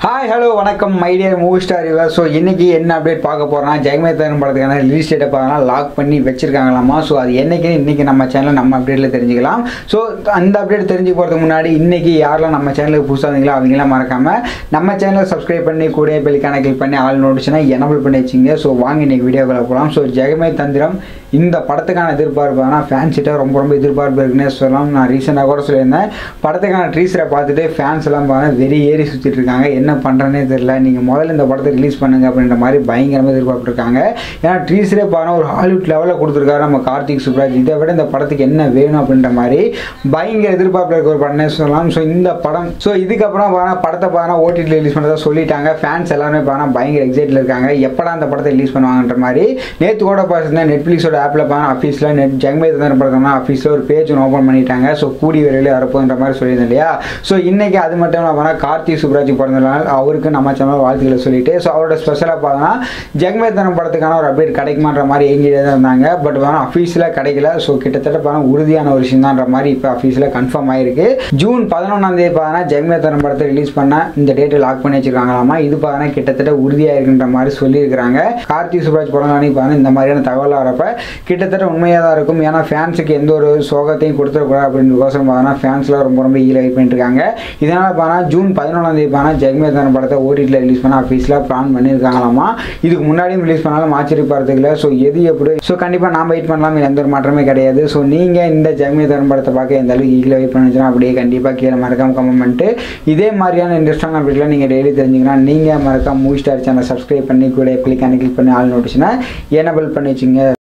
hi hello வணக்கம் my dear movie star இவர் so இன்னைக்கு என்ன அப்டேட் பார்க்க போறோம்னா ஜெகமேத்தன் படத்துக்கான ரிலீஸ் டேட்டை பார்த்தா லாக் பண்ணி வச்சிருக்காங்களாமா ஸோ அது என்னைக்கு இன்னைக்கு நம்ம சேனலில் நம்ம அப்டேட்டில் தெரிஞ்சுக்கலாம் ஸோ அந்த அப்டேட் தெரிஞ்சு போகிறதுக்கு முன்னாடி இன்னைக்கு யாரெல்லாம் நம்ம சேனலுக்கு புதுசாக இருந்தீங்களோ அவங்களாம் மறக்காம நம்ம சேனலை சப்ஸ்கிரைப் பண்ணி கூட பெல்லிக்கான கிளிக் பண்ணி ஆள் நோட்டிச்சுன்னா எனபிள் பண்ணி வச்சிங்க ஸோ வாங்க இன்னைக்கு வீடியோக்குள்ள போகலாம் ஸோ ஜெகமே தந்திரம் இந்த படத்துக்கான எதிர்பார்ப்பு ஆனால் ஃபேன்ஸ்கிட்ட ரொம்ப ரொம்ப எதிர்பார்ப்பு இருக்குன்னே சொல்லலாம் நான் ரீசெண்டாக கூட சொல்லியிருந்தேன் படத்துக்கான ட்ரீஸரை பார்த்துட்டு ஃபேன்ஸ் எல்லாம் பாருங்க வெறி ஏறி சுற்றிட்டு இருக்காங்க என்ன பண்ணுறேனே தெரியல நீங்கள் முதல்ல இந்த படத்தை ரிலீஸ் பண்ணுங்க அப்படின்ற மாதிரி பயங்கரமாக எதிர்பார்ப்பு இருக்காங்க ஏன்னா ட்ரீஸரே பாருங்க ஒரு ஹாலிவுட் லெவலில் கொடுத்துருக்காரு நம்ம கார்த்திக் சுப்ராஜ் இதை விட இந்த படத்துக்கு என்ன வேணும் அப்படின்ற மாதிரி பயங்கர எதிர்பார்ப்பில் இருக்க ஒரு படம்னே சொல்லலாம் ஸோ இந்த படம் ஸோ இதுக்கப்புறம் பாருங்க படத்தை பாருங்க ஓடிடி ரிலீஸ் பண்ணுறதா சொல்லிட்டாங்க ஃபேன்ஸ் எல்லாருமே பாருங்க பயங்கர எக்ஸைட்டில் இருக்காங்க எப்படா அந்த படத்தை ரிலீஸ் பண்ணுவாங்கன்ற மாதிரி நேற்று கூட பார்த்துருந்தேன் நெட்ஃப்ளிக்ஸோட ஆப்பில் பாருங்க ஆஃபீஸில் நெட் ஜெகமே தந்திரம் படத்தோம்னா ஆஃபீஸில் ஒரு பேஜ் ஒன்று ஓப்பன் பண்ணிட்டாங்க ஸோ கூடி விரைவில் வரப்போன்ற மாதிரி சொல்லியிருந்தேன் இல்லையா ஸோ இன்னைக்கு அது மட்டும் இல்லாமல் கார்த்திக் சுப்ராஜ் பிறந்த நாள் அவருக்கு நம்ம சேனல் வாழ்த்துக்களை சொல்லிட்டு ஸோ அவரோட ஸ்பெஷலாக பார்த்தோன்னா ஜெகமே தந்திரம் படத்துக்கான ஒரு அப்டேட் கிடைக்குமான்ற மாதிரி எங்கிட்டே தான் இருந்தாங்க பட் வேணா அஃபீஸில் கிடைக்கல ஸோ கிட்டத்தட்ட பாருங்க உறுதியான ஒரு விஷயம் தான்ற மாதிரி இப்போ அஃபீஸில் கன்ஃபார்ம் ஆயிருக்கு ஜூன் பதினொன்றாம் தேதி பார்த்தோன்னா ஜெகமே தந்திரம் படத்தை ரிலீஸ் பண்ண இந்த டேட்டை லாக் பண்ணி வச்சிருக்காங்களாமா இது பார்த்தோன்னா கிட்டத்தட்ட உறுதியாக இருக்குன்ற மாதிரி சொல்லியிருக்கிறாங்க கார்த்திக் சுப்ராஜ் பிறந்த நாளைக்கு பார்த்தா இந்த மாதிரியான தகவல் வரப்ப கிட்டத்தட்ட உண்மையாக தான் இருக்கும் ஏன்னா ஃபேன்ஸுக்கு எந்த ஒரு சோகத்தையும் கொடுத்துடக்கூடாது அப்படின்றதுக்கோசரம் பார்த்தோன்னா ஃபேன்ஸ்லாம் ரொம்ப ரொம்ப ஈல வெயிட் பண்ணிட்டு இருக்காங்க இதனால் பார்த்தா ஜூன் பதினொன்றாம் தேதி பார்த்தா ஜெகமேதன் படத்தை ஓடிடியில் ரிலீஸ் பண்ண ஆஃபீஸில் பிளான் பண்ணியிருக்காங்களாமா இதுக்கு முன்னாடியும் ரிலீஸ் பண்ணாலும் ஆச்சரியப்படுறதுக்கு இல்லை ஸோ எது எப்படி ஸோ கண்டிப்பாக நாம் வெயிட் பண்ணலாம் இதுல எந்த ஒரு மாற்றமே கிடையாது ஸோ நீங்கள் இந்த ஜெகமேதன் படத்தை பார்க்க எந்த அளவுக்கு ஈகில் வெயிட் பண்ணுச்சுன்னா அப்படியே கண்டிப்பாக கீழே மறக்காம கமெண்ட் பண்ணிட்டு இதே மாதிரியான இன்ட்ரெஸ்டான அப்டேட்லாம் நீங்கள் டெய்லி தெரிஞ்சுக்கலாம் நீங்கள் மறக்காம மூவி ஸ்டார் சேனல் சப்ஸ்கிரைப் பண்ணி கூட கிளிக் அனு கிளிக் பண்ணி ஆள் நோட்டிச்சுன்னா எனபிள் பண்ணி வச்சுங்க